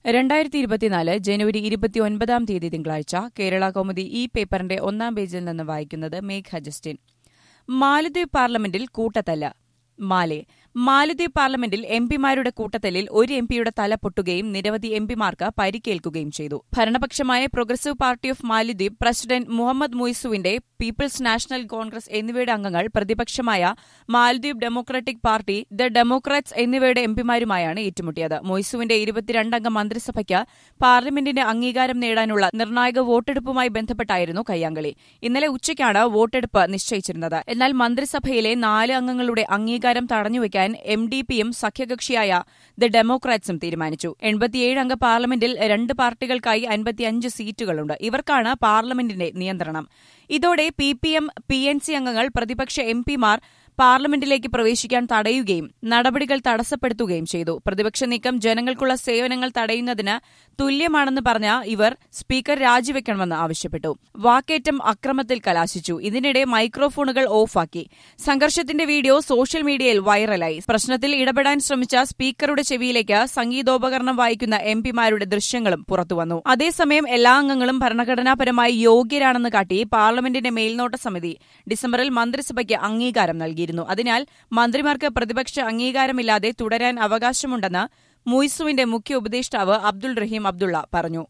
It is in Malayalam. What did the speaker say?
രണ്ടായിരത്തി ഇരുപത്തിനാല് ജനുവരി ഇരുപത്തിയൊൻപതാം തീയതി തിങ്കളാഴ്ച കേരള കൗമുദി ഈ പേപ്പറിന്റെ ഒന്നാം പേജിൽ നിന്ന് വായിക്കുന്നത് മേഘ ജസ്റ്റിൻ മാലദ്വീപ് പാർലമെന്റിൽ കൂട്ടത്തല്ല മാലെ മാലദ്വീപ് പാർലമെന്റിൽ എംപിമാരുടെ കൂട്ടത്തല്ലിൽ ഒരു എംപിയുടെ തല പൊട്ടുകയും നിരവധി എംപിമാർക്ക് പരിക്കേൽക്കുകയും ചെയ്തു ഭരണപക്ഷമായ പ്രോഗ്രസീവ് പാർട്ടി ഓഫ് മാലിദ്വീപ് പ്രസിഡന്റ് മുഹമ്മദ് മുയ്സുവിന്റെ പീപ്പിൾസ് നാഷണൽ കോൺഗ്രസ് എന്നിവയുടെ അംഗങ്ങൾ പ്രതിപക്ഷമായ മാലദ്വീപ് ഡെമോക്രാറ്റിക് പാർട്ടി ദ ഡെമോക്രാറ്റ്സ് എന്നിവയുടെ എംപിമാരുമായാണ് ഏറ്റുമുട്ടിയത് മൊയ്സുവിന്റെ ഇരുപത്തിരണ്ടംഗ മന്ത്രിസഭയ്ക്ക് പാർലമെന്റിന്റെ അംഗീകാരം നേടാനുള്ള നിർണായക വോട്ടെടുപ്പുമായി ബന്ധപ്പെട്ടായിരുന്നു കയ്യാങ്കളി ഇന്നലെ ഉച്ചയ്ക്കാണ് വോട്ടെടുപ്പ് നിശ്ചയിച്ചിരുന്നത് എന്നാൽ മന്ത്രിസഭയിലെ നാല് അംഗങ്ങളുടെ അംഗീകാരം തടഞ്ഞുവയ്ക്കാൻ എം ഡി പിയും സഖ്യകക്ഷിയായ ദ ഡെമോക്രാറ്റ്സും തീരുമാനിച്ചു എൺപത്തിയേഴ് അംഗ പാർലമെന്റിൽ രണ്ട് പാർട്ടികൾക്കായി അൻപത്തിയഞ്ച് സീറ്റുകളുണ്ട് ഇവർക്കാണ് പാർലമെന്റിന്റെ നിയന്ത്രണം ഇതോടെ P P M P N C അംഗങ്ങൾ പ്രതിപക്ഷ എം പിമാർ പാർലമെന്റിലേക്ക് പ്രവേശിക്കാൻ തടയുകയും നടപടികൾ തടസ്സപ്പെടുത്തുകയും ചെയ്തു പ്രതിപക്ഷ നീക്കം ജനങ്ങൾക്കുള്ള സേവനങ്ങൾ തടയുന്നതിന് തുല്യമാണെന്ന് പറഞ്ഞ ഇവർ സ്പീക്കർ രാജിവെക്കണമെന്ന് ആവശ്യപ്പെട്ടു വാക്കേറ്റം അക്രമത്തിൽ കലാശിച്ചു ഇതിനിടെ മൈക്രോഫോണുകൾ ഓഫാക്കി സംഘർഷത്തിന്റെ വീഡിയോ സോഷ്യൽ മീഡിയയിൽ വൈറലായി പ്രശ്നത്തിൽ ഇടപെടാൻ ശ്രമിച്ച സ്പീക്കറുടെ ചെവിയിലേക്ക് സംഗീതോപകരണം വായിക്കുന്ന എംപിമാരുടെ ദൃശ്യങ്ങളും പുറത്തുവന്നു അതേസമയം എല്ലാ അംഗങ്ങളും ഭരണഘടനാപരമായി യോഗ്യരാണെന്ന് കാട്ടി പാർലമെന്റിന്റെ മേൽനോട്ട സമിതി ഡിസംബറിൽ മന്ത്രിസഭയ്ക്ക് അംഗീകാരം നൽകിയിരുന്നു അതിനാൽ മന്ത്രിമാർക്ക് പ്രതിപക്ഷ അംഗീകാരമില്ലാതെ തുടരാൻ അവകാശമുണ്ടെന്ന് മുയ്സുവിന്റെ മുഖ്യ ഉപദേഷ്ടാവ് അബ്ദുൾ റഹീം അബ്ദുള്ള പറഞ്ഞു